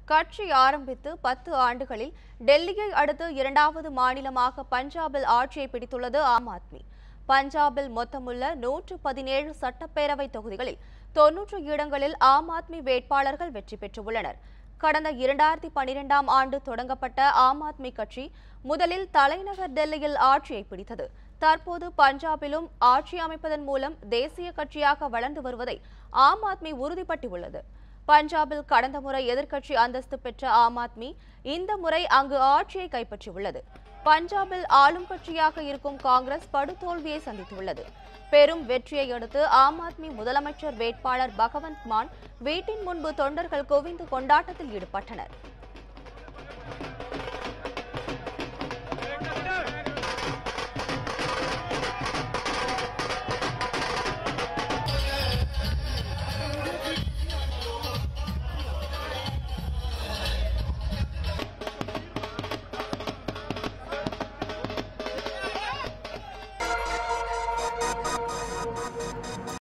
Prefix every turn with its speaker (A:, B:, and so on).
A: கட்சி ஆரம்பித்து பத்து ஆண்டுகளில் டெல்லியை அடுத்து இரண்டாவது மாநிலமாக பஞ்சாபில் ஆட்சியை பிடித்துள்ளது ஆம் ஆத்மி பஞ்சாபில் மொத்தமுள்ள நூற்று பதினேழு சட்டப்பேரவை தொகுதிகளில் தொன்னூற்று இடங்களில் ஆம் ஆத்மி வேட்பாளர்கள் வெற்றி பெற்றுள்ளனர் கடந்த இரண்டாயிரத்தி பனிரெண்டாம் ஆண்டு தொடங்கப்பட்ட ஆம் ஆத்மி கட்சி முதலில் தலைநகர் டெல்லியில் ஆட்சியை பிடித்தது தற்போது பஞ்சாபிலும் ஆட்சி அமைப்பதன் மூலம் தேசிய கட்சியாக வளர்ந்து வருவதை ஆம் ஆத்மி உறுதிப்பட்டுள்ளது பஞ்சாபில் கடந்த முறை எதிர்க்கட்சி அந்தஸ்து பெற்ற ஆம் ஆத்மி இந்த முறை அங்கு ஆட்சியை கைப்பற்றியுள்ளது பஞ்சாபில் ஆளும் கட்சியாக இருக்கும் காங்கிரஸ் படுதோல்வியை சந்தித்துள்ளது பெரும் வெற்றியை அடுத்து ஆம் ஆத்மி முதலமைச்சர் வேட்பாளர் பகவந்த் மான் வீட்டின் முன்பு தொண்டர்கள் குவிந்து கொண்டாட்டத்தில் ஈடுபட்டனர்